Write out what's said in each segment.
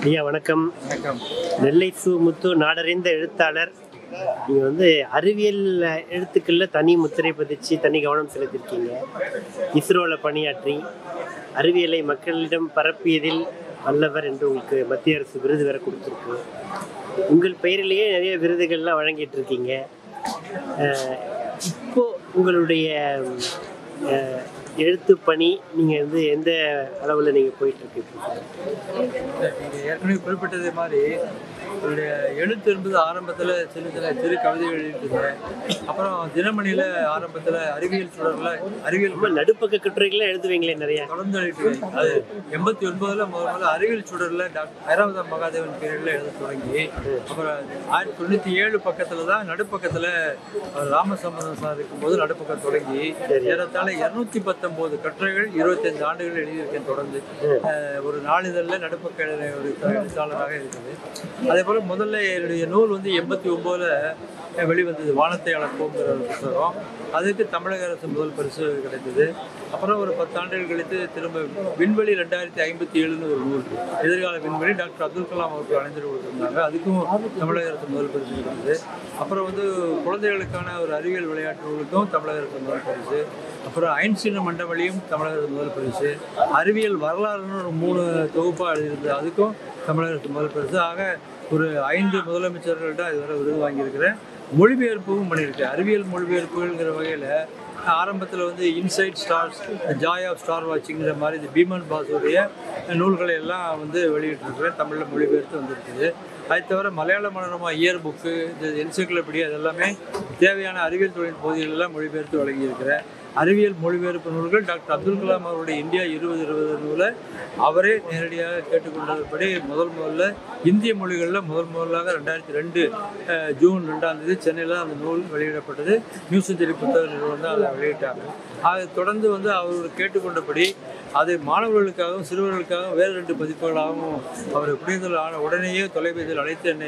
ஐயா வணக்கம் வணக்கம் நெல்லை சு முத்து நாடறிந்த எழுத்தாளர் நீங்கள் வந்து அறிவியல் எழுத்துக்களில் தனி முத்திரை பதிச்சு தனி கவனம் செலுத்தியிருக்கீங்க இஸ்ரோவில் பணியாற்றி அறிவியலை மக்களிடம் பரப்பியதில் வல்லவர் என்று உங்களுக்கு மத்திய அரசு விருது வேற கொடுத்துருக்கு உங்கள் பெயரிலேயே நிறைய விருதுகள்லாம் வழங்கிட்டு இருக்கீங்க அஹ், இப்போ உங்களுடைய அஹ், எழுத்து பணி நீங்கள் வந்து எந்த அளவில் நீங்கள் போயிட்டுருக்கு நீங்கள் ஏற்கனவே குறிப்பிட்டது மாதிரி என்னுடைய எழுத்து என்பது ஆரம்பத்தில் சின்ன சின்ன சிறு கவிதைகள் எழுதியிருந்தேன் அப்புறம் தினமணியில் ஆரம்பத்தில் அறிவியல் சுடரில் அறிவியல் ரொம்ப நடுப்பக்க கட்டுரைகள்லாம் எழுதுவீங்களே நிறையா தொடர்ந்து எழுதிட்டு அது எண்பத்தி ஒன்பதுல முதல் முதல்ல அறிவியல் சுடரில் டாக்டர் ஐராவதம் மகாதேவன் பேரில் எழுத தொடங்கி அப்புறம் ஆயிரத்தி தொண்ணூற்றி ஏழு பக்கத்தில் தான் நடுப்பக்கத்தில் ராமசம்பந்தன் சார் இருக்கும்போது நடுப்பக்கம் தொடங்கி ஏறத்தாழ இருநூத்தி பத்தொம்போது கட்டுரைகள் இருபத்தஞ்சு ஆண்டுகள் எழுதியிருக்கேன் தொடர்ந்து அஹ், ஒரு நாளிதழில் நடுப்பக்க எழுதின ஒரு எழுத்தாளராக இருக்குது அதே போல் முதல்ல என்னுடைய நூல் வந்து எண்பத்தி ஒம்போதில் வெளிவந்தது வானத்தை அளப்போங்கிற ஒரு புத்தகம் அதுக்கு தமிழக அரசு முதல் பரிசு கிடைத்தது அப்புறம் ஒரு பத்தாண்டுகள் கழித்து திரும்ப விண்வெளி ரெண்டாயிரத்தி ஐம்பத்தி ஏழுன்னு ஒரு நூல் எதிர்கால விண்வெளி டாக்டர் அப்துல் கலாம் அவருக்கு அணிந்து கொடுத்திருந்தாங்க அதுக்கும் தமிழக அரசு முதல் பரிசு கிடைத்தது அப்புறம் வந்து குழந்தைகளுக்கான ஒரு அறிவியல் விளையாட்டு நூலுக்கும் தமிழக அரசு முதல் பரிசு அப்புறம் ஐன்ஸ்டீன் மண்டவழியும் தமிழக அரசு முதல் பரிசு அறிவியல் வரலாறுன்னு ஒரு மூணு தொகுப்பாக எழுதியிருந்தது அதுக்கும் தமிழக அரசு முதல் பரிசு ஆக ஒரு ஐந்து முதலமைச்சர்கள்ட்ட இதுவரை விருது வாங்கியிருக்கிறேன் மொழிபெயர்ப்பும் பண்ணியிருக்கேன் அறிவியல் மொழிபெயர்ப்புங்கிற வகையில் ஆரம்பத்தில் வந்து inside stars joy of star வாட்சிங்கிற மாதிரி இந்த பீமன் பாஸுடைய நூல்களை எல்லாம் வந்து வெளியிட்டிருக்கிறேன் தமிழில் மொழிபெயர்த்து வந்திருக்குது அது தவிர மலையாள மனோரமா இயர் புக்கு இந்த என்சைக்ளோபீடியா அதெல்லாமே தேவையான அறிவியல் தொழில் பகுதிகளெல்லாம் மொழிபெயர்த்து வழங்கியிருக்கிறேன் அறிவியல் மொழிபெயர்ப்பு நூல்கள் டாக்டர் அப்துல் கலாம் அவருடைய இந்தியா இருபது இருபது நூலை அவரே நேரடியாக கேட்டுக்கொண்டபடி முதல் முதல்ல இந்திய மொழிகளில் முதல் முதலாக ரெண்டாயிரத்தி ரெண்டு அஹ், ஜூன் ரெண்டாம் தேதி சென்னையில் அந்த நூல் வெளியிடப்பட்டது நியூ செஞ்சுரி புத்தக நிறுவனம் தான் அதை வெளியிட்டாங்க அதை தொடர்ந்து வந்து அவர் கேட்டுக்கொண்டபடி அது மாணவர்களுக்காகவும் சிறுவர்களுக்காகவும் வேறு ரெண்டு பதிப்புகளாகவும் அவர் புரிதல் ஆன உடனேயே தொலைபேசியில் அழைத்து என்னை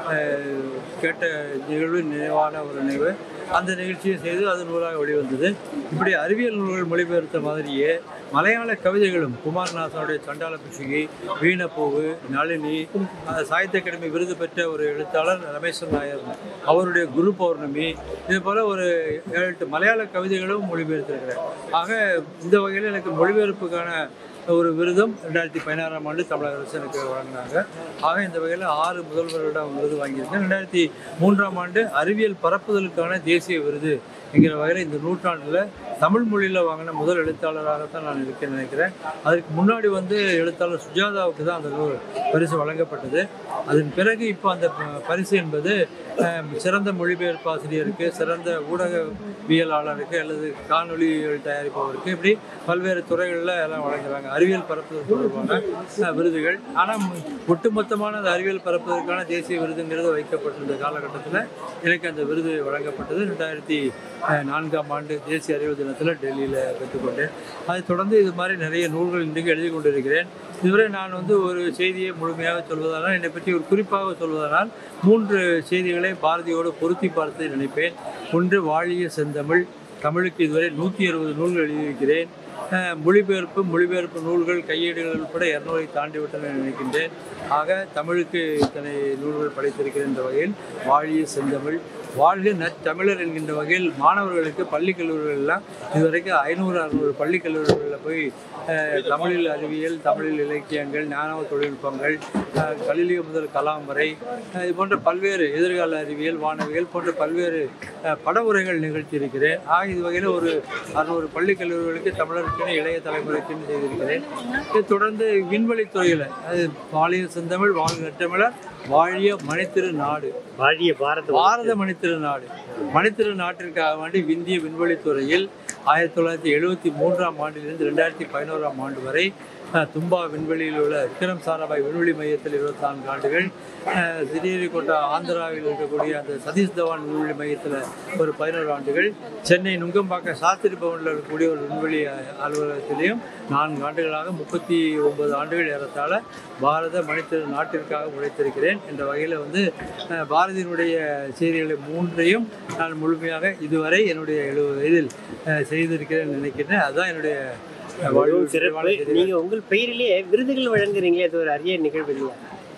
அஹ், கேட்ட நிகழ்வு நினைவான ஒரு நினைவு அந்த நிகழ்ச்சியை செய்து அது நூலாக வெளிவந்தது இப்படி அறிவியல் நூல்கள் மொழிபெயர்த்த மாதிரியே மலையாள கவிதைகளும் குமாரநாசனுடைய சண்டால பிஷுகி வீணப்பூவு நளினி அஹ், சாகித்ய அகாடமி விருது பெற்ற ஒரு எழுத்தாளர் ரமேஸ்வரன் நாயர் அவருடைய குரு பௌர்ணமி இது போல ஒரு ஏழு எட்டு மலையாள கவிதைகளும் மொழிபெயர்த்திருக்கிறேன் ஆக இந்த வகையில் எனக்கு மொழிபெயர்ப்புக்கான ஒரு விருதும் ரெண்டாயிரத்தி பதினாறாம் ஆண்டு தமிழக அரசு எனக்கு வழங்கினாங்க ஆக இந்த வகையில் ஆறு முதல்வரிடம் விருது வாங்கியிருக்கேன் ரெண்டாயிரத்தி மூன்றாம் ஆண்டு அறிவியல் பரப்புதலுக்கான தேசிய விருது என்கிற வகையில் இந்த நூற்றாண்டில் தமிழ் மொழியில் வாங்கின முதல் எழுத்தாளராகத்தான் நான் இருக்கேன்னு நினைக்கிறேன் அதற்கு முன்னாடி வந்து எழுத்தாளர் சுஜாதாவுக்கு தான் அந்த நூல் பரிசு வழங்கப்பட்டது அதன் பிறகு இப்போ அந்த ப- பரிசு என்பது அஹ், சிறந்த மொழிபெயர்ப்பு ஆசிரியருக்கு சிறந்த ஊடகவியலாளருக்கு அல்லது காணொளி தயாரிப்பவருக்கு இப்படி பல்வேறு துறைகளில் எல்லாம் வழங்குறாங்க அறிவியல் பரப்புதல் தொடர்பான அஹ், விருதுகள் ஆனால் ஒட்டுமொத்தமான அந்த அறிவியல் பரப்புவதற்கான தேசிய விருதுங்கிறது வைக்கப்பட்டிருந்த காலகட்டத்தில் எனக்கு அந்த விருது வழங்கப்பட்டது ரெண்டாயிரத்தி அஹ், நான்காம் ஆண்டு தேசிய அறிவியல் தினத்தில் டெல்லியில் பெற்றுக்கொண்டேன் அதைத் தொடர்ந்து இது மாதிரி நிறைய நூல்கள் இன்றைக்கு எழுதி கொண்டிருக்கிறேன் இதுவரை நான் வந்து ஒரு செய்தியை முழுமையாக சொல்வதானால் என்னை பற்றி ஒரு குறிப்பாக சொல்வதானால் மூன்று செய்திகளை பாரதியோடு பொருத்தி பார்த்து நினைப்பேன் ஒன்று வாழிய செந்தமிழ் தமிழுக்கு இதுவரை நூற்றி அறுபது நூல்கள் எழுதியிருக்கிறேன் அஹ், மொழிபெயர்ப்பு மொழிபெயர்ப்பு நூல்கள் கையேடுகள் உட்பட இரநூறை தாண்டி விட்டன நினைக்கின்றேன் ஆக தமிழுக்கு இத்தனை நூல்கள் படைத்திருக்கிறேன் என்ற வகையில் வாழிய செந்தமிழ் வாழ்க நற்றமிழர் என்கின்ற வகையில் மாணவர்களுக்கு பள்ளி கல்லூரிகள் எல்லாம் இதுவரைக்கும் ஐநூறு அறுநூறு பள்ளி கல்லூரிகளில் போய் அஹ், தமிழில் அறிவியல் தமிழில் இலக்கியங்கள் ஞான தொழில்நுட்பங்கள் அஹ், கலிலிய முதல் கலாம் வரை அஹ், இது போன்ற பல்வேறு எதிர்கால அறிவியல் வானவியல் போன்ற பல்வேறு அஹ், பட உரைகள் நிகழ்த்தியிருக்கிறேன் ஆக இது வகையில் ஒரு அறுநூறு பள்ளி கல்லூரிகளுக்கு தமிழருக்குன்னு இளைய தலைமுறைக்குன்னு செய்திருக்கிறேன் இதை தொடர்ந்து விண்வெளித் துறையில் அது வாழிய செந்தமிழ் வாழ்க நற்றமிழர் வாழிய மணித்திரு நாடு வாழிய பாரத பாரத மணித்திரு நாடு மணித்திரு நாட்டிற்காக வேண்டி இந்திய விண்வெளித் துறையில் ஆயிரத்தி தொள்ளாயிரத்தி எழுபத்தி மூன்றாம் ஆண்டிலிருந்து ரெண்டாயிரத்தி பதினோராம் ஆண்டு வரை அஹ், தும்பா விண்வெளியில் உள்ள விக்ரம் சாராபாய் விண்வெளி மையத்தில் இருபத்தி நான்கு ஆண்டுகள் அஹ், சிறீரிகோட்டா ஆந்திராவில் இருக்கக்கூடிய அந்த சதீஷ் தவான் விண்வெளி மையத்தில் ஒரு பதினோரு ஆண்டுகள் சென்னை நுங்கம்பாக்கம் சாஸ்திரி பவனில் இருக்கக்கூடிய ஒரு விண்வெளி அஹ், அலுவலகத்திலையும் நான்கு ஆண்டுகளாக முப்பத்தி ஒன்பது ஆண்டுகள் ஏறத்தாழ பாரத மணித்திரு நாட்டிற்காக உழைத்திருக்கிறேன் என்ற வகையில் வந்து அஹ், பாரதியினுடைய செய்திகளை மூன்றையும் நான் முழுமையாக இதுவரை என்னுடைய எழுபது வயதில் அஹ், செய்திருக்கிறேன் நினைக்கிறேன் அதுதான் என்னுடைய அஹ், வாழ்வு சிறப்பு சிறப்பான செய்தி. நீங்க உங்கள் பெயரிலேயே விருதுகள் வழங்குறீங்களே அது ஒரு அரிய நிகழ்வு இல்லையா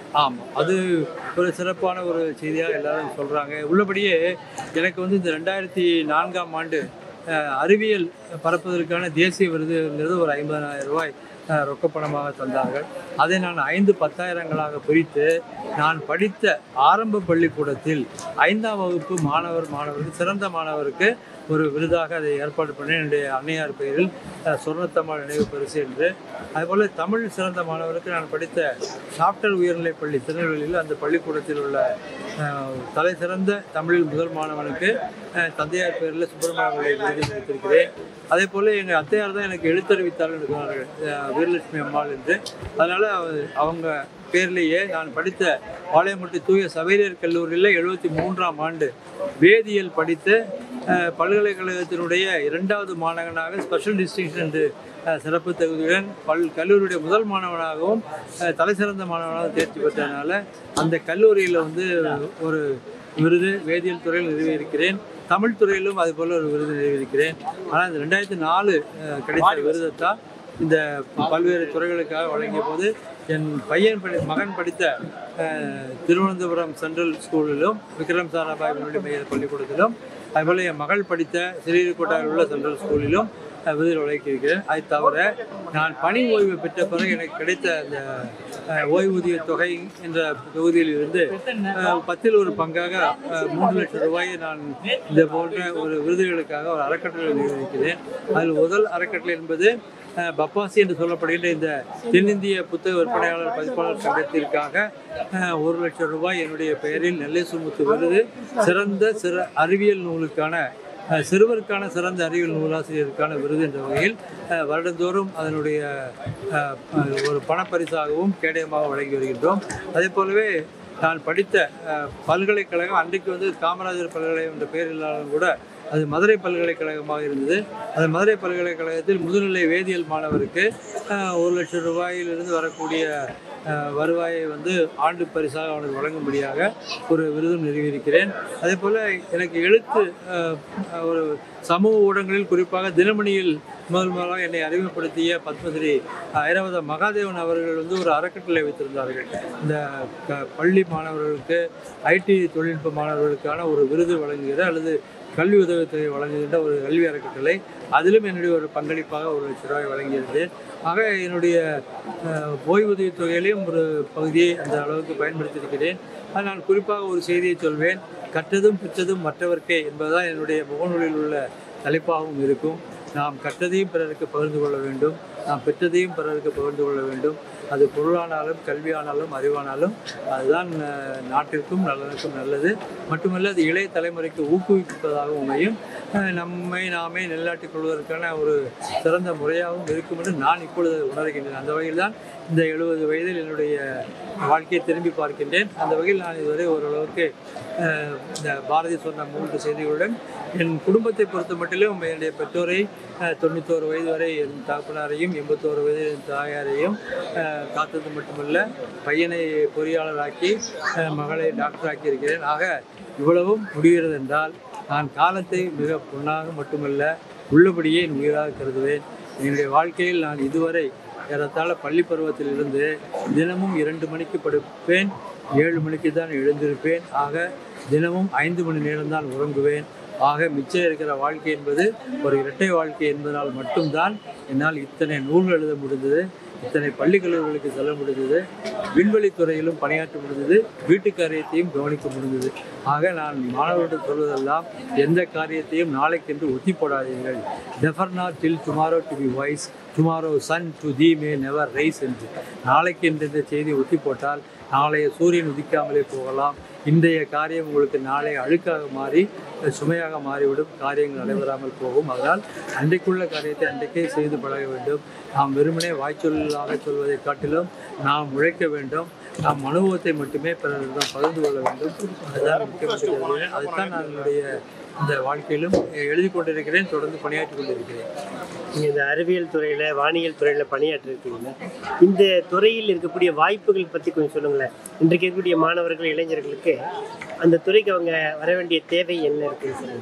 ஆமாம் அது ஒரு சிறப்பான ஒரு செய்தியாக எல்லாரும் சொல்கிறாங்க உள்ளபடியே எனக்கு வந்து இந்த ரெண்டாயிரத்தி நான்காம் ஆண்டு அஹ், அறிவியல் பரப்புவதற்கான தேசிய விருதுங்கிறது ஒரு ஐம்பதாயிரம் ரூபாய் அஹ், ரொக்கப்பணமாக தந்தார்கள் அதை நான் ஐந்து பத்தாயிரங்களாக பிரித்து நான் படித்த ஆரம்ப பள்ளிக்கூடத்தில் ஐந்தாம் வகுப்பு மாணவர் மாணவருக்கு சிறந்த மாணவருக்கு ஒரு விருதாக அதை ஏற்பாடு பண்ணி என்னுடைய அன்னையார் பெயரில் அஹ், சொர்ணத்தம்மாள் நினைவு பரிசு என்று அதுபோல் தமிழ் சிறந்த மாணவருக்கு நான் படித்த சாப்டர் உயர்நிலைப் பள்ளி திருநெல்வேலியில் அந்த பள்ளிக்கூடத்தில் உள்ள அஹ், தலை சிறந்த தமிழில் முதல் மாணவனுக்கு அஹ், தந்தையார் பெயரில் சுப்பிரமணிய விருது அளித்திருக்கிறேன் அதே போல் எங்கள் அத்தையார் தான் எனக்கு எழுத்தறிவித்தார்கள் என்று சொன்னார்கள் அஹ், வீரலட்சுமி அம்மாள் என்று அதனால் அவங்க பேர்லேயே நான் படித்த பாளையம்பட்டி தூய சவேரியர் கல்லூரியில் எழுபத்தி மூன்றாம் ஆண்டு வேதியியல் படித்து அஹ், பல்கலைக்கழகத்தினுடைய இரண்டாவது மாணவனாக ஸ்பெஷல் டிஸ்டிங்ஷன் என்று அஹ், சிறப்பு தகுதியுடன் பல் கல்லூரியுடைய முதல் மாணவனாகவும் அஹ், தலை சிறந்த மாணவனாகவும் தேர்ச்சி பெற்றதுனால அந்த கல்லூரியில் வந்து ஒரு விருது வேதியியல் துறையில் நிறுவியிருக்கிறேன் தமிழ் துறையிலும் அது போல ஒரு விருது நிறுவியிருக்கிறேன் ஆனால் இந்த ரெண்டாயிரத்தி நாலு அஹ், கிடைத்த விருதைத்தான் இந்த பல்வேறு துறைகளுக்காக வழங்கிய போது என் பையன் படி மகன் படித்த அஹ், திருவனந்தபுரம் சென்ட்ரல் ஸ்கூலிலும் விக்ரம் சாராபாய் முன்னாடி மைய பள்ளிக்கூடத்திலும் அதுபோல் என் மகள் படித்த சிறீரிக்கோட்டாவில் உள்ள சென்ட்ரல் ஸ்கூலிலும் அஹ், விருது வழங்கியிருக்கிறேன் அதை தவிர நான் பணி ஓய்வு பெற்ற பிறகு எனக்கு கிடைத்த அந்த அஹ், ஓய்வூதிய தொகை என்ற தொகுதியில் இருந்து அஹ், பத்தில் ஒரு பங்காக அஹ், மூன்று லட்சம் ரூபாயை நான் இந்த போன்ற ஒரு விருதுகளுக்காக ஒரு அறக்கட்டளை நிர்வகிக்கிறேன் அதில் முதல் அறக்கட்டளை என்பது அஹ், பப்பாசி என்று சொல்லப்படுகின்ற இந்த தென்னிந்திய புத்தக விற்பனையாளர் பதிப்பாளர் சங்கத்திற்காக அஹ், ஒரு லட்சம் ரூபாய் என்னுடைய பெயரில் நெல்லை சுமுத்து விருது சிறந்த சிற அறிவியல் நூலுக்கான அஹ், சிறுவருக்கான சிறந்த அறிவியல் நூலாசிரியருக்கான விருது என்ற வகையில் அஹ், வருடந்தோறும் அதனுடைய அஹ், அஹ், ஒரு பணப்பரிசாகவும் கேடயமாக வழங்கி வருகின்றோம் அதே போலவே நான் படித்த அஹ், பல்கலைக்கழகம் அன்றைக்கு வந்து காமராஜர் பல்கலைக்கழகம் என்ற பெயர் இல்லாலும் கூட அது மதுரை பல்கலைக்கழகமாக இருந்தது அந்த மதுரை பல்கலைக்கழகத்தில் முதுநிலை வேதியியல் மாணவருக்கு அஹ், ஒரு லட்சம் ரூபாயிலிருந்து வரக்கூடிய அஹ், வருவாயை வந்து ஆண்டு பரிசாக அவனுக்கு வழங்கும்படியாக ஒரு விருதும் நிறுவியிருக்கிறேன் அதே போல் எனக்கு எழுத்து அஹ், ஒரு சமூக ஊடகங்களில் குறிப்பாக தினமணியில் முதல் முதலாக என்னை அறிமுகப்படுத்திய பத்மஸ்ரீ ஐராவத மகாதேவன் அவர்கள் வந்து ஒரு அறக்கட்டளை வைத்திருந்தார்கள் இந்த க- பள்ளி மாணவர்களுக்கு ஐடி தொழில்நுட்ப மாணவர்களுக்கான ஒரு விருது வழங்குகிற அல்லது கல்வி உதவித்தொகை வழங்குகின்ற ஒரு கல்வி அறக்கட்டளை அதிலும் என்னுடைய ஒரு பங்களிப்பாக ஒரு லட்ச ரூபாய் வழங்கியிருந்தேன் ஆக என்னுடைய அஹ், ஓய்வூதிய தொகையிலையும் ஒரு பகுதியை அந்த அளவுக்கு பயன்படுத்தியிருக்கிறேன் ஆனால் நான் குறிப்பாக ஒரு செய்தியை சொல்வேன் கற்றதும் பெற்றதும் மற்றவர்க்கே என்பதுதான் என்னுடைய முகநூலில் உள்ள தலைப்பாகவும் இருக்கும் நாம் கற்றதையும் பிறருக்கு பகிர்ந்து கொள்ள வேண்டும் நாம் பெற்றதையும் பிறருக்கு பகிர்ந்து கொள்ள வேண்டும் அது பொருளானாலும் கல்வியானாலும் அறிவானாலும் அதுதான் அஹ், நாட்டிற்கும் நலனுக்கும் நல்லது மட்டுமல்ல அது இளைய தலைமுறைக்கு ஊக்குவிப்பதாகவும் அமையும் அஹ், நம்மை நாமே நிலைநாட்டிக் கொள்வதற்கான ஒரு சிறந்த முறையாகவும் இருக்கும் என்று நான் இப்பொழுது உணர்கின்றேன் அந்த வகையில் தான் இந்த எழுபது வயதில் என்னுடைய வாழ்க்கையை திரும்பி பார்க்கின்றேன் அந்த வகையில் நான் இதுவரை ஓரளவுக்கு அஹ், இந்த பாரதி சொன்ன மூன்று செய்திகளுடன் என் குடும்பத்தை பொறுத்த மட்டிலும் என்னுடைய பெற்றோரை அஹ், தொண்ணூத்தோரு வயது வரை என் தகப்பனாரையும் எண்பத்தோரு வயது என் தாயாரையும் அஹ், காத்தது மட்டுமல்ல பையனை பொறியாளராக்கி அஹ், மகளை டாக்டராக்கி இருக்கிறேன் ஆக இவ்வளவும் முடிகிறது என்றால் நான் காலத்தை மிக பொன்னாக மட்டுமல்ல உள்ளபடியே என் உயிராக கருதுவேன் என்னுடைய வாழ்க்கையில் நான் இதுவரை ஏறத்தாழ பள்ளி பருவத்திலிருந்து தினமும் இரண்டு மணிக்கு படுப்பேன் ஏழு மணிக்கு தான் எழுந்திருப்பேன் ஆக தினமும் ஐந்து மணி நேரம் தான் உறங்குவேன் ஆக மிச்சம் இருக்கிற வாழ்க்கை என்பது ஒரு இரட்டை வாழ்க்கை என்பதனால் மட்டும்தான் என்னால் இத்தனை நூல்கள் எழுத முடிந்தது இத்தனை பள்ளி கல்லூரிகளுக்கு செல்ல முடிந்தது விண்வெளி துறையிலும் பணியாற்ற முடிந்தது வீட்டு காரியத்தையும் கவனிக்க முடிந்தது ஆக நான் மாணவர்களிடம் சொல்வதெல்லாம் எந்த காரியத்தையும் நாளைக்கென்று ஒத்தி போடாதீர்கள் never not till tomorrow to be wise tomorrow sun to the may never rise என்று நாளைக்கு என்று இந்த செய்தி ஒத்தி போட்டால் நாளைய சூரியன் உதிக்காமலே போகலாம் இன்றைய காரியம் உங்களுக்கு நாளை அழுக்காக மாறி சுமையாக மாறிவிடும் காரியங்கள் நடைபெறாமல் போகும் அதனால் அன்றைக்குள்ள காரியத்தை அன்றைக்கே செய்து பழக வேண்டும் நாம் வெறுமனே வாய்ச்சொல்லாக சொல்வதை காட்டிலும் நாம் உழைக்க வேண்டும் நாம் அனுபவத்தை மட்டுமே பிறரிடம் பகிர்ந்து கொள்ள வேண்டும் அதுதான் முக்கியமான அதுதான் நான் என்னுடைய இந்த வாழ்க்கையிலும் எழுதி கொண்டிருக்கிறேன் தொடர்ந்து பணியாற்றி கொண்டிருக்கிறேன் நீங்கள் இந்த அறிவியல் துறையில் வானியல் துறையில் பணியாற்றிருக்கீங்க இந்த துறையில் இருக்கக்கூடிய வாய்ப்புகள் பற்றி கொஞ்சம் சொல்லுங்களேன் இன்றைக்கு இருக்கக்கூடிய மாணவர்கள் இளைஞர்களுக்கு அந்த துறைக்கு அவங்க வர வேண்டிய தேவை என்ன இருக்குன்னு சொல்லுங்கள்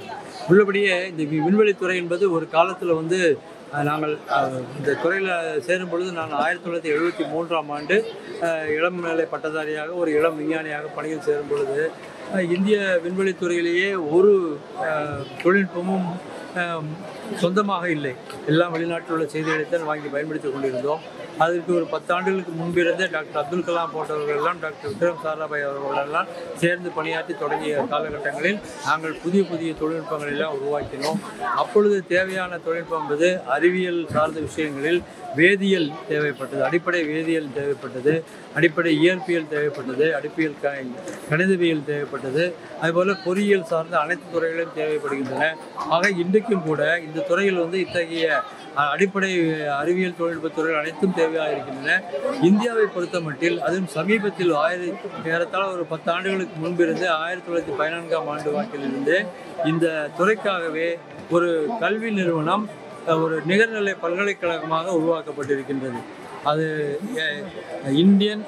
உள்ளபடியே இந்த வி- விண்வெளித்துறை என்பது ஒரு காலத்தில் வந்து அஹ், நாங்கள் அஹ், இந்த துறையில் சேரும் பொழுது நான் ஆயிரத்தி தொள்ளாயிரத்தி எழுபத்தி மூன்றாம் ஆண்டு அஹ், இளம் நிலை பட்டதாரியாக ஒரு இளம் விஞ்ஞானியாக பணியில் சேரும் பொழுது அஹ், இந்திய விண்வெளித்துறையிலேயே ஒரு அஹ், தொழில்நுட்பமும் அஹ், சொந்தமாக இல்லை எல்லாம் வெளிநாட்டில் உள்ள செய்திகளைத்தான் வாங்கி பயன்படுத்தி கொண்டிருந்தோம் அதற்கு ஒரு பத்தாண்டுகளுக்கு முன்பிருந்தே டாக்டர் அப்துல் கலாம் போன்றவர்கள் எல்லாம் டாக்டர் விக்ரம் சாராபாய் அவர்களெல்லாம் சேர்ந்து பணியாற்றி தொடங்கிய காலகட்டங்களில் நாங்கள் புதிய புதிய தொழில்நுட்பங்களை எல்லாம் உருவாக்கினோம் அப்பொழுது தேவையான தொழில்நுட்பம் என்பது அறிவியல் சார்ந்த விஷயங்களில் வேதியியல் தேவைப்பட்டது அடிப்படை வேதியியல் தேவைப்பட்டது அடிப்படை இயற்பியல் தேவைப்பட்டது அடிப்பியல் க கணிதவியல் தேவைப்பட்டது அதுபோல் பொறியியல் சார்ந்த அனைத்து துறைகளும் தேவைப்படுகின்றன ஆக இன்றைக்கும் கூட இந்த துறையில் வந்து இத்தகைய அஹ், அடிப்படை அறிவியல் தொழில்நுட்ப துறைகள் அனைத்தும் தேவையாக இருக்கின்றன இந்தியாவை பொறுத்த மட்டில் அதுவும் சமீபத்தில் ஆயிரத்தி ஏறத்தாழ ஒரு பத்து ஆண்டுகளுக்கு முன்பிருந்து ஆயிரத்தி தொள்ளாயிரத்தி பதினான்காம் ஆண்டு வாக்கிலிருந்து இந்த துறைக்காகவே ஒரு கல்வி நிறுவனம் அஹ், ஒரு நிகர்நிலை பல்கலைக்கழகமாக உருவாக்கப்பட்டிருக்கின்றது அது அஹ், Indian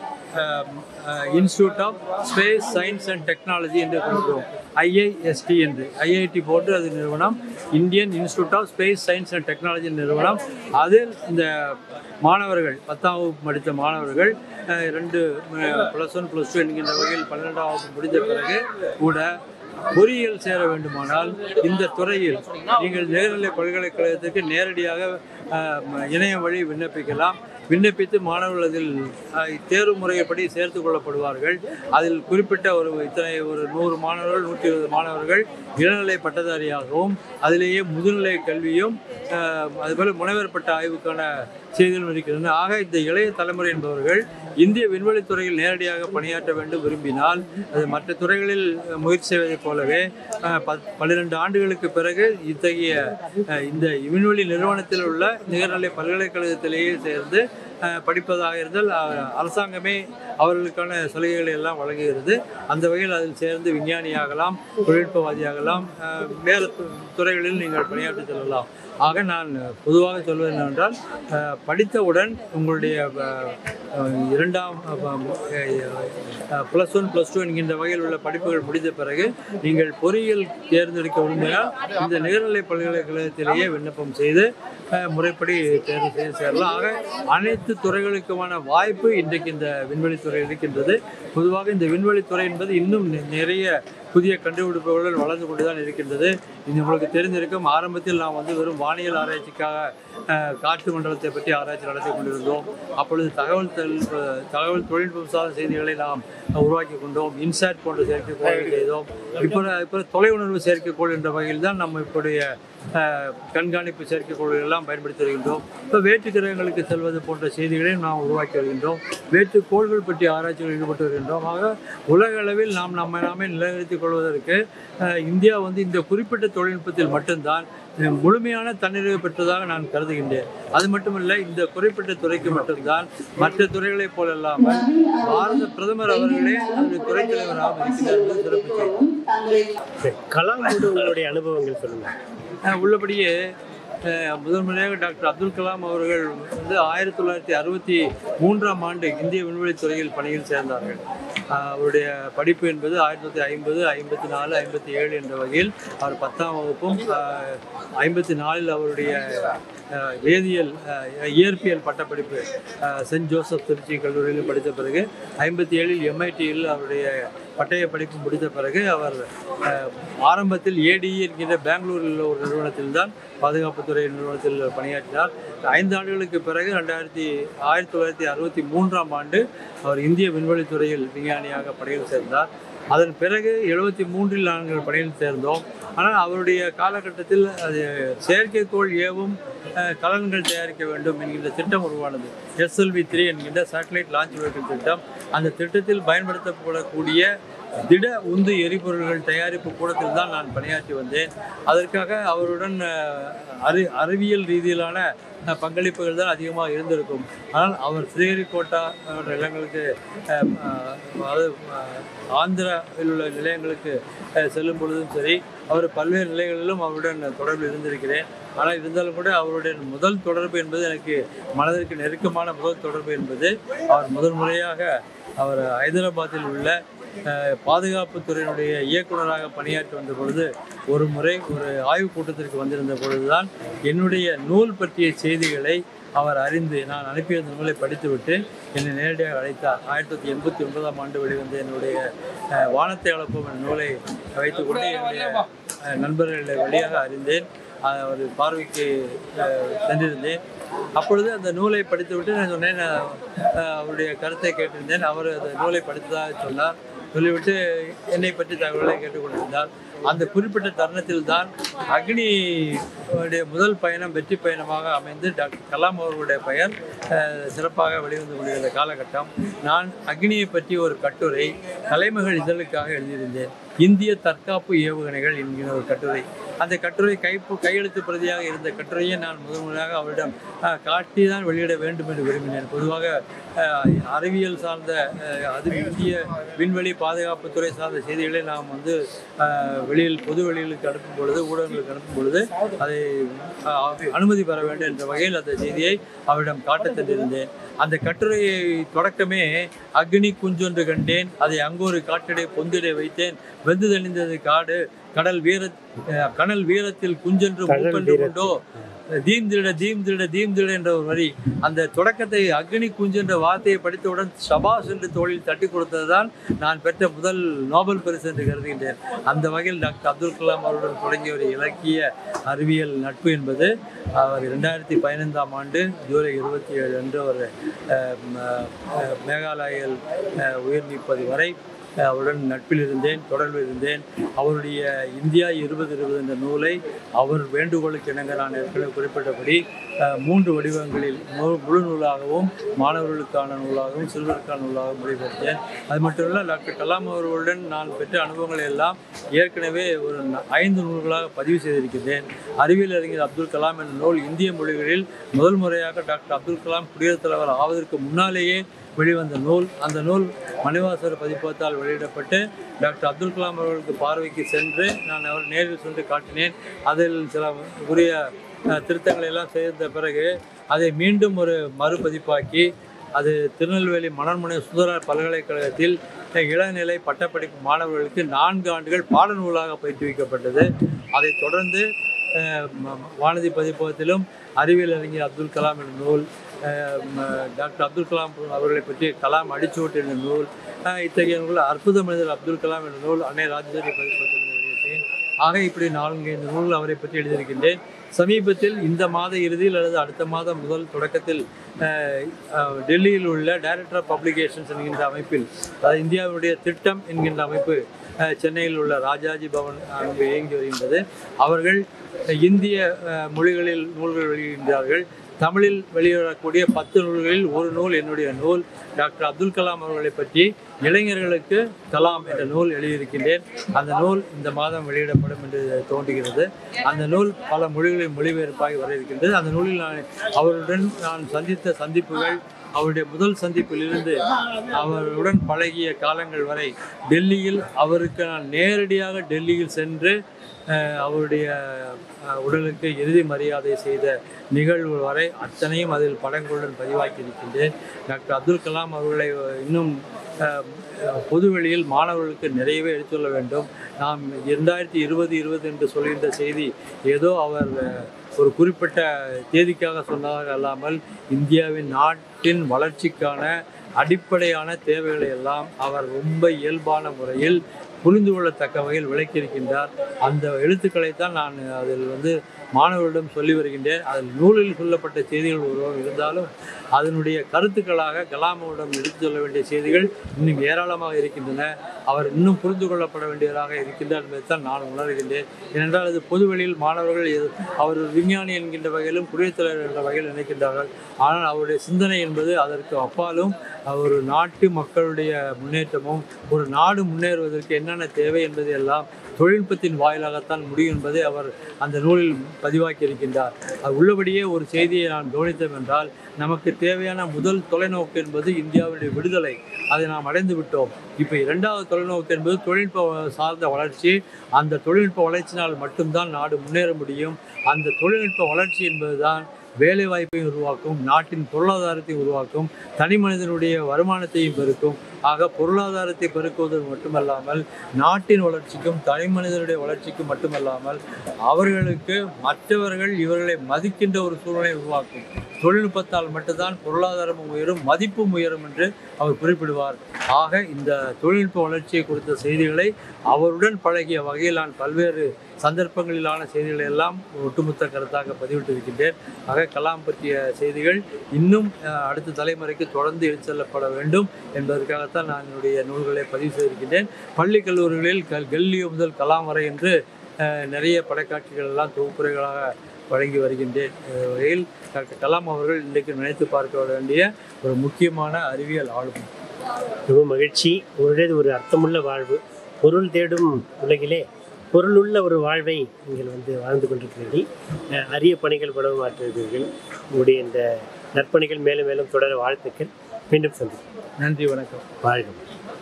institute of space science and technology என்று குறிப்பிடுவோம் ஐஐஎஸ்டி என்று ஐஐடி போன்று அது நிறுவனம் Indian institute of space science and technology நிறுவனம் அதில் இந்த மாணவர்கள் பத்தாம் வகுப்பு படித்த மாணவர்கள் அஹ், ரெண்டு ப்ளஸ் ஒன் ப்ளஸ் டூ என்கின்ற வகையில் பன்னிரெண்டாம் வகுப்பு முடிந்த பிறகு கூட பொறியியல் சேர வேண்டுமானால் இந்த துறையில் நீங்கள் நேர்நிலை பல்கலைக்கழகத்துக்கு நேரடியாக அஹ், இணையம் வழி விண்ணப்பிக்கலாம் விண்ணப்பித்து மாணவர்கள் அதில் அஹ், தேர்வு முறைப்படி சேர்த்து கொள்ளப்படுவார்கள் அதில் குறிப்பிட்ட ஒரு இத்தனை ஒரு நூறு மாணவர்கள் நூற்றி இருபது மாணவர்கள் இளநிலை பட்டதாரியாகவும் அதிலேயே முதுநிலை கல்வியும் அஹ், அதுபோல முனைவர் பட்ட ஆய்வுக்கான செய்திகளும் இருக்கின்றன ஆக இந்த இளைய தலைமுறை என்பவர்கள் இந்திய விண்வெளித் துறையில் நேரடியாக பணியாற்ற வேண்டும் விரும்பினால் அது மற்ற துறைகளில் முயற்சி செய்வதைப் போலவே அஹ், பத்- பன்னிரண்டு ஆண்டுகளுக்கு பிறகு இத்தகைய அஹ், இந்த விண்வெளி நிறுவனத்தில் உள்ள நிகர்நிலை பல்கலைக்கழகத்திலேயே சேர்ந்து அஹ், படிப்பதாக இருந்தால் அஹ், அரசாங்கமே அவர்களுக்கான சலுகைகளை எல்லாம் வழங்குகிறது அந்த வகையில் அதில் சேர்ந்து விஞ்ஞானியாகலாம் தொழில்நுட்பவாதியாகலாம் அஹ், வேறு து- துறைகளில் நீங்கள் பணியாற்றி செல்லலாம் ஆக நான் பொதுவாக சொல்வது என்னவென்றால் அஹ், படித்தவுடன் உங்களுடைய அஹ், அஹ், இரண்டாம் ப்ளஸ் ஒன் ப்ளஸ் டூ என்கின்ற வகையில் உள்ள படிப்புகள் முடிந்த பிறகு நீங்கள் பொறியியல் தேர்ந்தெடுக்க விரும்பினால் இந்த நிகர்நிலை பல்கலைக்கழகத்திலேயே விண்ணப்பம் செய்து அஹ், முறைப்படி தேர்வு செய்து சேரலாம் ஆக அனைத்து துறைகளுக்குமான வாய்ப்பு இன்றைக்கு இந்த விண்வெளித்துறை இருக்கின்றது பொதுவாக இந்த விண்வெளித்துறை என்பது இன்னும் நி- நிறைய புதிய கண்டுபிடிப்புகளுடன் வளர்ந்து கொண்டு தான் இருக்கின்றது இது உங்களுக்கு தெரிந்திருக்கும் ஆரம்பத்தில் நாம் வந்து வெறும் வானியல் ஆராய்ச்சிக்காக அஹ், காற்று மண்டலத்தை பற்றி ஆராய்ச்சி நடத்தி கொண்டிருந்தோம் அப்பொழுது தகவல் தொழில்நுட்ப தகவல் தொழில்நுட்பம் சார்ந்த செய்திகளை நாம் உருவாக்கி கொண்டோம் இன்சாட் போன்ற செயற்கைக்கோள்களை செய்தோம் இப்போ இப்போ தொலையுணர்வு செயற்கைக்கோள் என்ற வகையில் தான் நம்ம இப்போடைய அஹ், கண்காணிப்பு செயற்கைக்கோள்கள் எல்லாம் பயன்படுத்தி வருகின்றோம் இப்போ வேற்று கிரகங்களுக்கு செல்வது போன்ற செய்திகளையும் நாம் உருவாக்கி வருகின்றோம் வேற்று கோள்கள் பற்றி ஆராய்ச்சியில் ஈடுபட்டு வருகின்றோம் ஆக உலக அளவில் நாம் நம்ம நாமே நிலைநிறுத்திக் கொள்வதற்கு அஹ், இந்தியா வந்து இந்த குறிப்பிட்ட தொழில்நுட்பத்தில் மட்டும்தான் அஹ், முழுமையான தன்னிறைவு பெற்றதாக நான் கருதுகின்றேன் அது மட்டுமல்ல இந்த குறிப்பிட்ட துறைக்கு மட்டும்தான் மற்ற துறைகளைப் போலல்லாமல் பாரத பிரதமர் அவர்களே அதனுடைய துறைத் தலைவராக இருக்கிறார் என்பது சிறப்பு செய்தி சரி, கலாமோடு உங்களுடைய அனுபவங்கள் சொல்லுங்க அஹ் உள்ளபடியே அஹ் முதல் முறையாக டாக்டர் அப்துல் கலாம் அவர்கள் வந்து ஆயிரத்தி தொள்ளாயிரத்தி அறுபத்தி மூன்றாம் ஆண்டு இந்திய விண்வெளித் துறையில் பணியில் சேர்ந்தார்கள் அஹ் அவருடைய படிப்பு என்பது ஆயிரத்தி தொள்ளாயிரத்தி ஐம்பது ஐம்பத்தி நாலு ஐம்பத்தி ஏழு என்ற வகையில் அவர் பத்தாம் வகுப்பும் அஹ், ஐம்பத்தி நாலில் அவருடைய அஹ், வேதியியல் அஹ், இயற்பியல் பட்டப்படிப்பு அஹ், சென்ட் ஜோசப் திருச்சி கல்லூரியில் படித்த பிறகு ஐம்பத்தி ஏழில் எம்ஐடியில் அவருடைய பட்டய படிப்பு முடித்த பிறகு அவர் அஹ், ஆரம்பத்தில் ஏடிஇ என்கிற பெங்களூரில் உள்ள ஒரு நிறுவனத்தில் தான் பாதுகாப்புத்துறை நிறுவனத்தில் பணியாற்றினார் ஐந்து ஆண்டுகளுக்கு பிறகு ரெண்டாயிரத்தி ஆயிரத்தி தொள்ளாயிரத்தி அறுபத்தி மூன்றாம் ஆண்டு அவர் இந்திய விண்வெளித் துறையில் விஞ்ஞானியாக பணியில் சேர்ந்தார் அதன் பிறகு எழுபத்தி மூன்றில் நாங்கள் பணியில் சேர்ந்தோம் ஆனால் அவருடைய காலகட்டத்தில் அது செயற்கைக்கோள் ஏவும் அஹ், கலன்கள் தயாரிக்க வேண்டும் என்கின்ற திட்டம் உருவானது எஸ்எல்வி த்ரீ என்கின்ற சேட்டலைட் லான்ச் வெஹிக்கிள் திட்டம் அந்த திட்டத்தில் பயன்படுத்தப்படக்கூடிய திட உந்து எரிபொருள்கள் தயாரிப்பு கூடத்தில் தான் நான் பணியாற்றி வந்தேன் அதற்காக அவருடன் அஹ், அறி அறிவியல் ரீதியிலான அஹ், பங்களிப்புகள் தான் அதிகமாக இருந்திருக்கும் ஆனால் அவர் ஸ்ரீஹரிகோட்டா போன்ற நிலங்களுக்கு அஹ், அஹ், அதாவது அஹ், ஆந்திராவில் உள்ள நிலையங்களுக்கு அஹ், செல்லும் பொழுதும் சரி அவர் பல்வேறு நிலைகளிலும் அவருடன் தொடர்பில் இருந்திருக்கிறேன் ஆனால் இருந்தாலும் கூட அவருடைய முதல் தொடர்பு என்பது எனக்கு மனதிற்கு நெருக்கமான முதல் தொடர்பு என்பது அவர் முதல் முறையாக அவர் ஹைதராபாத்தில் உள்ள அஹ், பாதுகாப்புத்துறையினுடைய இயக்குனராக பணியாற்றி வந்த பொழுது ஒரு முறை ஒரு ஆய்வுக் கூட்டத்திற்கு வந்திருந்த பொழுதுதான் என்னுடைய நூல் பற்றிய செய்திகளை அவர் அறிந்து நான் அனுப்பிய அந்த நூலை படித்துவிட்டு என்னை நேரடியாக அழைத்தார் ஆயிரத்தி தொள்ளாயிரத்தி எண்பத்தி ஒன்பதாம் ஆண்டு வெளிவந்த என்னுடைய அஹ், வானத்தை அளப்போம் என்ற நூலை வைத்துக்கொண்டு என்னுடைய அஹ், நண்பர்களை வழியாக அறிந்தேன் அஹ், அவர் பார்வைக்கு அஹ், சென்றிருந்தேன் அப்பொழுது அந்த நூலை படித்துவிட்டு நான் சொன்னேன் நான், அஹ், அவருடைய கருத்தை கேட்டிருந்தேன் அவர் அந்த நூலை படித்ததாக சொன்னார் சொல்லிவிட்டு என்னை பற்றி தகவலை கேட்டுக்கொண்டிருந்தார் அந்த குறிப்பிட்ட தருணத்தில் தான் அக்னி உடைய முதல் பயணம் வெற்றி பயணமாக அமைந்து டாக்டர் கலாம் அவர்களுடைய பெயர் அஹ், சிறப்பாக வெளிவந்து கொண்டிருந்த காலகட்டம் நான் அக்னியை பற்றி ஒரு கட்டுரை கலைமகள் இதழுக்காக எழுதியிருந்தேன் இந்திய தற்காப்பு ஏவுகணைகள் என்கிற ஒரு கட்டுரை அந்த கட்டுரை கைப்பு கையெழுத்து பிரதியாக இருந்த கட்டுரையை நான் முதன் முதலாக அவரிடம் அஹ், காட்டி தான் வெளியிட வேண்டும் என்று விரும்பினேன் பொதுவாக அஹ், அறிவியல் சார்ந்த அஹ், அது இந்திய விண்வெளி பாதுகாப்புத்துறை சார்ந்த செய்திகளை நாம் வந்து அஹ், வெளியில் பொது வெளியிலுக்கு அனுப்பும் பொழுது ஊடகங்களுக்கு அனுப்பும் பொழுது அதை அஹ், அனுமதி பெற வேண்டும் என்ற வகையில் அந்த செய்தியை அவரிடம் காட்டச் சென்றிருந்தேன் அந்த கட்டுரையை தொடக்கமே அக்னி குஞ்சொன்று கண்டேன் அதை அங்கொரு காட்டிடை பொந்திடை வைத்தேன் வெந்து தெளிந்தது காடு கடல் வீர அஹ், கனல் வீரத்தில் குஞ்சென்று கடல் மூப்பென்று வீரத்தில். கொண்டோ தீம்திட தீம்திட தீம்திட என்ற ஒரு வரி அந்த தொடக்கத்தை அக்னி குஞ்சு என்ற வார்த்தையை படித்தவுடன் சபாஸ் என்று தோளில் தட்டி கொடுத்ததுதான் நான் பெற்ற முதல் நோபல் பரிசு என்று கருதுகின்றேன் அந்த வகையில் டாக்டர் அப்துல் கலாம் அவருடன் தொடங்கிய ஒரு இலக்கிய அறிவியல் நட்பு என்பது அவர் இரண்டாயிரத்தி பதினைந்தாம் ஆண்டு ஜூலை இருபத்தி ஏழு அன்று ஒரு அஹ், ம- அஹ், மேகாலயில் அஹ், உயிர் நீப்பது வரை அஹ், அவருடன் நட்பில் இருந்தேன் தொடர்பில் இருந்தேன் அவருடைய இந்தியா இருபது இருபது என்ற நூலை அவர் வேண்டுகோளுக்கு இணங்க நான் ஏற்கனவே குறிப்பிட்டபடி அஹ், மூன்று வடிவங்களில் மு- முழு நூலாகவும் மாணவர்களுக்கான நூலாகவும் சிறுவருக்கான நூலாகவும் மொழிபெயர்த்தேன் அது மட்டுமல்ல டாக்டர் கலாம் அவர்களுடன் நான் பெற்ற அனுபவங்களை எல்லாம் ஏற்கனவே ஒரு ந- ஐந்து நூல்களாக பதிவு செய்திருக்கின்றேன் அறிவியல் அறிஞர் அப்துல் கலாம் என்ற நூல் இந்திய மொழிகளில் முதல் முறையாக டாக்டர் அப்துல் கலாம் குடியரசுத் தலைவர் ஆவதற்கு முன்னாலேயே வெளிவந்த நூல் அந்த நூல் மணிவாசர் பதிப்பகத்தால் வெளியிடப்பட்டு டாக்டர் அப்துல் கலாம் அவர்களுக்கு பார்வைக்கு சென்று நான் அவர் நேரில் சென்று காட்டினேன் அதில் சில உரிய அஹ், திருத்தங்களை எல்லாம் செய்த பிறகு அதை மீண்டும் ஒரு மறுபதிப்பாக்கி அது திருநெல்வேலி மணல்முனை சுந்தர பல்கலைக்கழகத்தில் இளநிலை பட்டப்படிப்பு மாணவர்களுக்கு நான்கு ஆண்டுகள் பாடநூலாக பயிற்றுவிக்கப்பட்டது அதைத் தொடர்ந்து அஹ், ம- வானதி பதிப்பகத்திலும் அறிவியல் அறிஞர் அப்துல் கலாம் என்ற நூல் அஹ், ம- டாக்டர் அப்துல் கலாம் அவர்களை பற்றி கலாம் அடிச்சுவட்டு என்ற நூல் அஹ், இத்தகைய நூல் அற்புத மனிதர் அப்துல் கலாம் என்ற நூல் அன்னை ராஜேந்திரி பதிப்பகத்தில் வெளியிட்டேன் ஆக இப்படி நான்கு ஐந்து நூல்கள் அவரை பற்றி எழுதியிருக்கின்றேன் சமீபத்தில் இந்த மாத இறுதியில் அல்லது அடுத்த மாதம் முதல் தொடக்கத்தில் அஹ், அஹ், டெல்லியில் உள்ள டைரக்டர் ஆஃப் பப்ளிகேஷன்ஸ் என்கின்ற அமைப்பில் அதாவது இந்தியாவுடைய திட்டம் என்கின்ற அமைப்பு அஹ், சென்னையில் உள்ள ராஜாஜி பவன் அங்கு இயங்கி வருகின்றது அவர்கள் இந்திய அஹ், மொழிகளில் நூல்கள் வெளியிடுகிறார்கள் தமிழில் வெளியிடக்கூடிய பத்து நூல்களில் ஒரு நூல் என்னுடைய நூல் டாக்டர் அப்துல் கலாம் அவர்களை பற்றி இளைஞர்களுக்கு கலாம் என்ற நூல் எழுதியிருக்கின்றேன் அந்த நூல் இந்த மாதம் வெளியிடப்படும் என்று தோன்றுகிறது அந்த நூல் பல மொழிகளில் மொழிபெயர்ப்பாகி வர இருக்கின்றது அந்த நூலில் நான் அவருடன் நான் சந்தித்த சந்திப்புகள் அவருடைய முதல் சந்திப்பிலிருந்து அவருடன் பழகிய காலங்கள் வரை டெல்லியில் அவருக்கு நான் நேரடியாக டெல்லியில் சென்று அஹ், அவருடைய அஹ், உடலுக்கு இறுதி மரியாதை செய்த நிகழ்வு வரை அத்தனையும் அதில் படங்களுடன் பதிவாக்கி இருக்கின்றேன் டாக்டர் அப்துல் கலாம் அவர்களை இன்னும் அஹ், பொதுவெளியில் மாணவர்களுக்கு நிறையவே எடுத்துள்ள வேண்டும் நாம் இரண்டாயிரத்தி இருபது இருபது என்று சொல்கின்ற செய்தி ஏதோ அவர் அஹ், ஒரு குறிப்பிட்ட தேதிக்காக சொன்னதாக அல்லாமல் இந்தியாவின் நாட்டின் வளர்ச்சிக்கான அடிப்படையான தேவைகளை எல்லாம் அவர் ரொம்ப இயல்பான முறையில் புரிந்து கொள்ளத்தக்க வகையில் விளக்கியிருக்கின்றார் அந்த எழுத்துக்களைத்தான் நான் அதில் வந்து மாணவர்களிடம் சொல்லி வருகின்றேன் அதில் நூலில் சொல்லப்பட்ட செய்திகள் ஒரு இருந்தாலும் அதனுடைய கருத்துக்களாக கலாமுவிடம் எடுத்து சொல்ல வேண்டிய செய்திகள் இன்னும் ஏராளமாக இருக்கின்றன அவர் இன்னும் புரிந்து கொள்ளப்பட வேண்டியவராக இருக்கின்றார் என்பதைத்தான் நான் உணர்கின்றேன் ஏனென்றால் அது பொதுவெளியில் மாணவர்கள் எது- அவர் ஒரு விஞ்ஞானி என்கின்ற வகையிலும் குடியரசுத் தலைவர் என்ற வகையில் நினைக்கின்றார்கள் ஆனால் அவருடைய சிந்தனை என்பது அதற்கு அப்பாலும் ஒரு நாட்டு மக்களுடைய முன்னேற்றமும் ஒரு நாடு முன்னேறுவதற்கு என்னென்ன தேவை என்பதை எல்லாம் தொழில்நுட்பத்தின் வாயிலாகத்தான் முடியும் என்பதை அவர் அந்த நூலில் பதிவாக்கி இருக்கின்றார் அது உள்ளபடியே ஒரு செய்தியை நான் கவனித்தோம் என்றால் நமக்கு தேவையான முதல் தொலைநோக்கு என்பது இந்தியாவுடைய விடுதலை அதை நாம் அடைந்து விட்டோம் இப்போ இரண்டாவது தொலைநோக்கு என்பது தொழில்நுட்ப சார்ந்த வளர்ச்சி அந்த தொழில்நுட்ப வளர்ச்சியினால் மட்டும்தான் நாடு முன்னேற முடியும் அந்த தொழில்நுட்ப வளர்ச்சி என்பதுதான் வேலை வாய்ப்பையும் உருவாக்கும் நாட்டின் பொருளாதாரத்தையும் உருவாக்கும் தனி மனிதனுடைய வருமானத்தையும் பெருக்கும் ஆக பொருளாதாரத்தை பெருக்குவது மட்டுமல்லாமல் நாட்டின் வளர்ச்சிக்கும் தனி மனிதனுடைய வளர்ச்சிக்கும் மட்டுமல்லாமல் அவர்களுக்கு மற்றவர்கள் இவர்களை மதிக்கின்ற ஒரு சூழ்நிலை உருவாக்கும் தொழில்நுட்பத்தால் மட்டும்தான் பொருளாதாரமும் உயரும் மதிப்பும் உயரும் என்று அவர் குறிப்பிடுவார் ஆக இந்த தொழில்நுட்ப வளர்ச்சியை குறித்த செய்திகளை அவருடன் பழகிய வகையில் நான் பல்வேறு சந்தர்ப்பங்களிலான செய்திகளை எல்லாம் ஒட்டுமொத்த கருத்தாக பதிவிட்டிருக்கின்றேன் ஆக கலாம் பற்றிய செய்திகள் இன்னும் அஹ், அடுத்த தலைமுறைக்கு தொடர்ந்து எடுத்து செல்லப்பட வேண்டும் என்பதற்காகத்தான் நான் என்னுடைய நூல்களை பதிவு செய்திருக்கின்றேன் பள்ளி கல்லூரிகளில் கல் கல்லியோ முதல் கலாம் வரை என்று அஹ், நிறைய படைக்காட்சிகள் எல்லாம் தொகுப்புரைகளாக வழங்கி வருகின்றேன் அஹ், வகையில் டாக்டர் கலாம் அவர்கள் இன்றைக்கு நினைத்து பார்க்க வேண்டிய ஒரு முக்கியமான அறிவியல் ஆளுமை ரொம்ப மகிழ்ச்சி உங்களுடையது ஒரு அர்த்தமுள்ள வாழ்வு பொருள் தேடும் உலகிலே பொருளுள்ள ஒரு வாழ்வை நீங்கள் வந்து வாழ்ந்து கொண்டிருக்கிறீர்கள் அஹ் அரிய பணிகள் படம் மாற்றுகிறீர்கள் உங்களுடைய இந்த நற்பணிகள் மேலும் மேலும் தொடர வாழ்த்துக்கள் மீண்டும் சந்திப்போம் நன்றி வணக்கம் வாழ்க